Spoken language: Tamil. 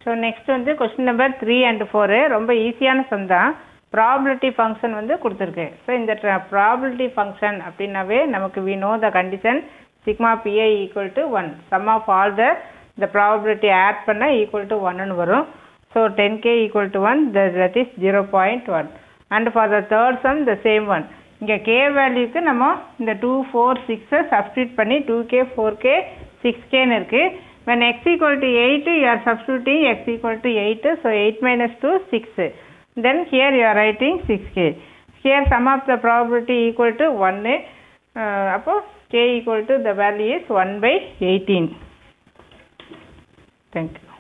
ஸோ நெக்ஸ்ட் வந்து question number three and four ரொம்ப ஈஸியான சம் தான் ப்ராபிலிட்டி ஃபங்க்ஷன் வந்து கொடுத்துருக்கு ஸோ இந்த ப்ராபிலிட்டி ஃபங்க்ஷன் அப்படின்னாவே நமக்கு we know the condition sigma P I equal to one sum of all the இந்த ப்ராபிலிட்டி ஆட் பண்ண ஈக்குவல் டு ஒன்னு வரும் so then K equal to one that is zero point one and for the third sum the same one இங்கே கே வேல்யூக்கு நம்ம இந்த டூ ஃபோர் சிக்ஸை சப்ஸ்டியூட் பண்ணி two K four K six கேன்னு இருக்குது when x equal to 8 you are substituting x equal to 8 so 8 minus 2 6 then here you are writing 6k here sum of the probability equal to 1 uh, அப்போ k equal to the value is 1 by 18 thank you